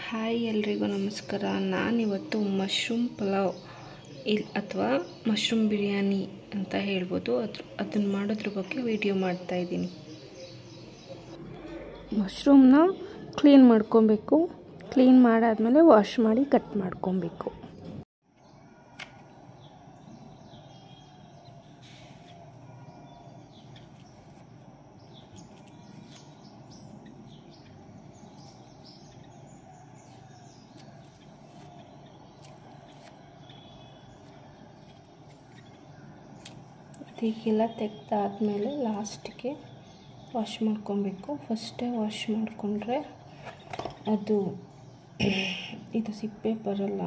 hi ಎಲ್ರಿಗೂ ನಮಸ್ಕಾರ ನಾನಿವತ್ತು ಮಶ್ರೂಮ್ ಪಲಾವ್ ಇಲ್ ಅಥವಾ ಮಶ್ರೂಮ್ ಬಿರಿಯಾನಿ ಅಂತ ಹೇಳ್ಬೋದು ಅದ್ರ ಅದನ್ನು ಮಾಡೋದ್ರ ಬಗ್ಗೆ ವಿಡಿಯೋ ಮಾಡ್ತಾ ಇದ್ದೀನಿ ಮಶ್ರೂಮ್ನ ಕ್ಲೀನ್ ಮಾಡ್ಕೊಬೇಕು ಕ್ಲೀನ್ ಮಾಡಾದಮೇಲೆ ವಾಶ್ ಮಾಡಿ ಕಟ್ ಮಾಡ್ಕೊಬೇಕು ಅದಕ್ಕೆಲ್ಲ ತೆಗ್ದಾದ್ಮೇಲೆ ಲಾಸ್ಟಿಗೆ ವಾಶ್ ಮಾಡ್ಕೊಬೇಕು ಫಸ್ಟೇ ವಾಶ್ ಮಾಡಿಕೊಂಡ್ರೆ ಅದು ಇದು ಸಿಪ್ಪೆ ಬರಲ್ಲ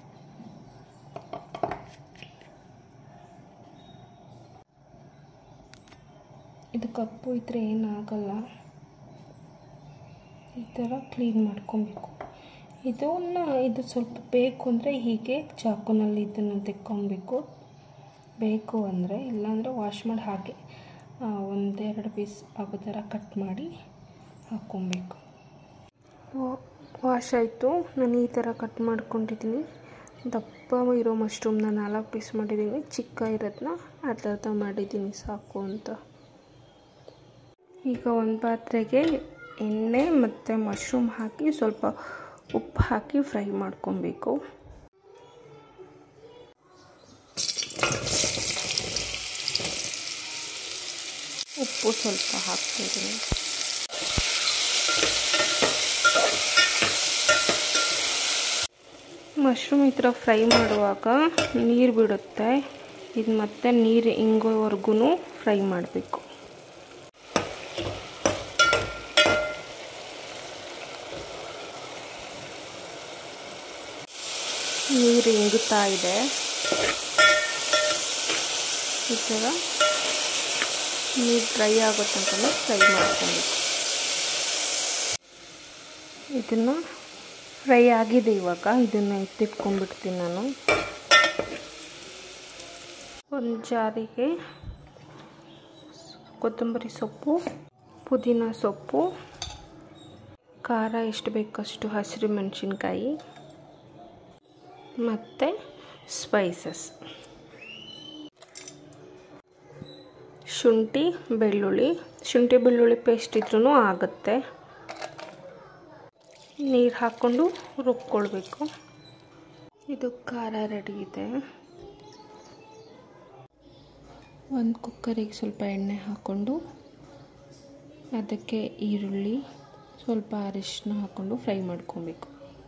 ಇದು ಕಪ್ಪು ಇದ್ದರೆ ಏನಾಗಲ್ಲ ಈ ಥರ ಕ್ಲೀನ್ ಮಾಡ್ಕೊಬೇಕು ಇದನ್ನು ಇದು ಸ್ವಲ್ಪ ಬೇಕು ಅಂದರೆ ಹೀಗೆ ಚಾಕುನಲ್ಲಿ ಇದನ್ನು ತೆಕ್ಕೊಬೇಕು ಬೇಕು ಅಂದರೆ ಇಲ್ಲಾಂದರೆ ವಾಶ್ ಮಾಡಿ ಹಾಗೆ ಒಂದೆರಡು ಪೀಸ್ ಆಗೋ ಥರ ಕಟ್ ಮಾಡಿ ಹಾಕ್ಕೊಬೇಕು ವಾಶ್ ಆಯಿತು ನಾನು ಈ ಥರ ಕಟ್ ಮಾಡ್ಕೊಂಡಿದ್ದೀನಿ ದಪ್ಪ ಇರೋ ಮಶ್ರೂಮ್ನ ನಾಲ್ಕು ಪೀಸ್ ಮಾಡಿದ್ದೀನಿ ಚಿಕ್ಕ ಇರೋದನ್ನ ಅರ್ಧ ಅರ್ಧ ಮಾಡಿದ್ದೀನಿ ಸಾಕು ಅಂತ ಈಗ ಒಂದು ಪಾತ್ರೆಗೆ ಎಣ್ಣೆ ಮತ್ತು ಮಶ್ರೂಮ್ ಹಾಕಿ ಸ್ವಲ್ಪ ಉಪ್ಪು ಹಾಕಿ ಫ್ರೈ ಮಾಡ್ಕೊಬೇಕು ಉಪ್ಪು ಸ್ವಲ್ಪ ಹಾಕ್ತಿದ್ದೀನಿ ಮಶ್ರೂಮ್ ಈ ಥರ ಫ್ರೈ ಮಾಡುವಾಗ ನೀರು ಬಿಡುತ್ತೆ ಇದು ಮತ್ತೆ ನೀರು ಹಿಂಗೋವರೆಗೂ ಫ್ರೈ ಮಾಡಬೇಕು ನೀರು ಇಂಗುತ್ತಾ ಇದೆ ಈ ಥರ ನೀರು ಡ್ರೈ ಆಗೋ ತನಕ ಫ್ರೈ ಮಾಡ್ಕೊಬೇಕು ಇದನ್ನು ಫ್ರೈ ಆಗಿದೆ ಇವಾಗ ಇದನ್ನು ಎತ್ತಿಟ್ಕೊಂಡ್ಬಿಡ್ತೀನಿ ನಾನು ಒಂದು ಜಾರಿಗೆ ಕೊತ್ತಂಬರಿ ಸೊಪ್ಪು ಪುದೀನ ಸೊಪ್ಪು ಖಾರ ಎಷ್ಟು ಬೇಕಷ್ಟು ಹಸಿರು ಮೆಣಸಿನ್ಕಾಯಿ ಮತ್ತು ಸ್ಪೈಸಸ್ ಶುಂಠಿ ಬೆಳ್ಳುಳ್ಳಿ ಶುಂಠಿ ಬೆಳ್ಳುಳ್ಳಿ ಪೇಸ್ಟ್ ಇದ್ರೂ ಆಗುತ್ತೆ ನೀರು ಹಾಕ್ಕೊಂಡು ರುಬ್ಕೊಳ್ಬೇಕು ಇದು ಖಾರ ರೆಡಿ ಇದೆ ಒಂದು ಕುಕ್ಕರಿಗೆ ಸ್ವಲ್ಪ ಎಣ್ಣೆ ಹಾಕ್ಕೊಂಡು ಅದಕ್ಕೆ ಈರುಳ್ಳಿ ಸ್ವಲ್ಪ ಅರಿಶಿನ ಹಾಕ್ಕೊಂಡು ಫ್ರೈ ಮಾಡ್ಕೊಬೇಕು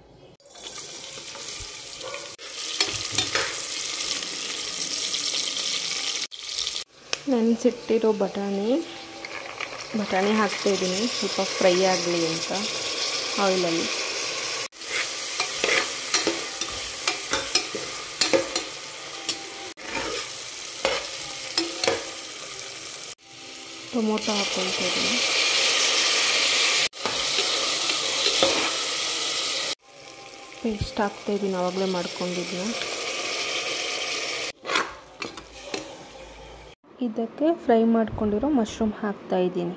ನೆನೆಸಿಟ್ಟಿರೋ ಬಟಾಣಿ ಬಟಾಣಿ ಹಾಕ್ತಾಯಿದ್ದೀನಿ ಸ್ವಲ್ಪ ಫ್ರೈ ಆಗಲಿ ಅಂತ ಆಯಿಲಲ್ಲಿ ಟೊಮೊಟೊ ಹಾಕ್ಕೊಳ್ತಾ ಇದ್ದೀನಿ ಪೇಸ್ಟ್ ಹಾಕ್ತಾಯಿದ್ದೀನಿ ಆವಾಗಲೇ ಮಾಡ್ಕೊಂಡಿದ್ದೀನಿ ಇದಕ್ಕೆ ಫ್ರೈ ಮಾಡ್ಕೊಂಡಿರೋ ಮಶ್ರೂಮ್ ಹಾಕ್ತಾ ಇದ್ದೀನಿ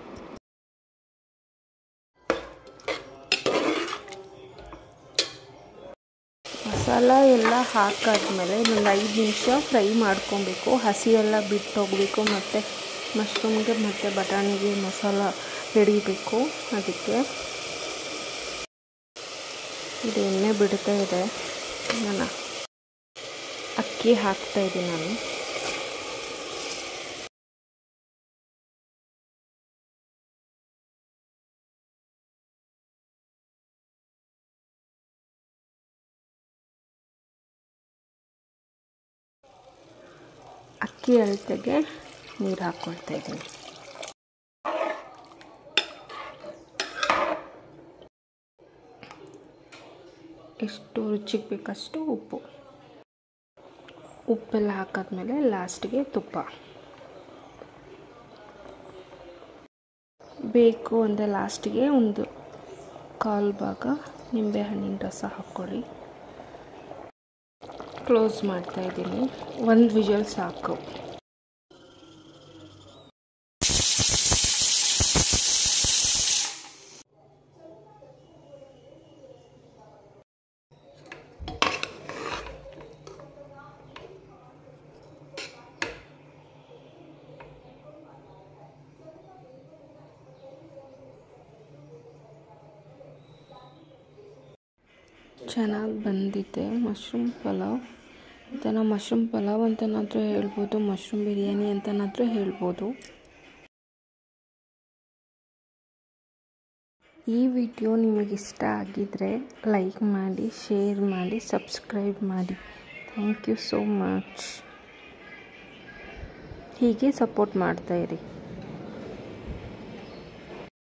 ಮಸಾಲ ಎಲ್ಲ ಹಾಕಾದ್ಮೇಲೆ ಒಂದು ಐದು ನಿಮಿಷ ಫ್ರೈ ಮಾಡ್ಕೊಬೇಕು ಹಸಿ ಎಲ್ಲ ಬಿಟ್ಟು ಹೋಗಬೇಕು ಮತ್ತು ಮಶ್ರೂಮ್ಗೆ ಮತ್ತು ಬಟಾಣಿಗೆ ಮಸಾಲ ಹಿಡಿಬೇಕು ಅದಕ್ಕೆ ಇದು ಎಣ್ಣೆ ಬಿಡ್ತಾ ಇದೆ ನಾನು ಅಕ್ಕಿ ಹಾಕ್ತಾಯಿದ್ದೀನಿ ನಾನು ಅಕ್ಕಿ ಅಳತೆಗೆ ನೀರು ಹಾಕ್ಕೊಳ್ತಾ ಇದ್ದೀನಿ ಎಷ್ಟು ರುಚಿಗೆ ಬೇಕಷ್ಟು ಉಪ್ಪು ಉಪ್ಪೆಲ್ಲ ಹಾಕಾದ್ಮೇಲೆ ಲಾಸ್ಟಿಗೆ ತುಪ್ಪ ಬೇಕು ಅಂದರೆ ಲಾಸ್ಟಿಗೆ ಒಂದು ಕಾಲು ಭಾಗ ನಿಂಬೆಹಣ್ಣಿನ ರಸ ಹಾಕ್ಕೊಳ್ಳಿ ಕ್ಲೋಸ್ ಮಾಡ್ತಾಯಿದ್ದೀನಿ ಒಂದು ವಿಜಲ್ ಸಾಕು ಚೆನ್ನಾಗಿ ಬಂದಿದೆ ಮಶ್ರೂಮ್ ಪಲಾವ್ ಇದನ್ನು ಮಶ್ರೂಮ್ ಪಲಾವ್ ಅಂತನಾದರೂ ಹೇಳ್ಬೋದು ಮಶ್ರೂಮ್ ಬಿರಿಯಾನಿ ಅಂತನಾದರೂ ಹೇಳ್ಬೋದು ಈ ವಿಡಿಯೋ ನಿಮಗಿಷ್ಟ ಆಗಿದ್ದರೆ ಲೈಕ್ ಮಾಡಿ ಶೇರ್ ಮಾಡಿ ಸಬ್ಸ್ಕ್ರೈಬ್ ಮಾಡಿ ಥ್ಯಾಂಕ್ ಯು ಸೋ ಮಚ್ ಹೀಗೆ ಸಪೋರ್ಟ್ ಮಾಡ್ತಾಯಿರಿ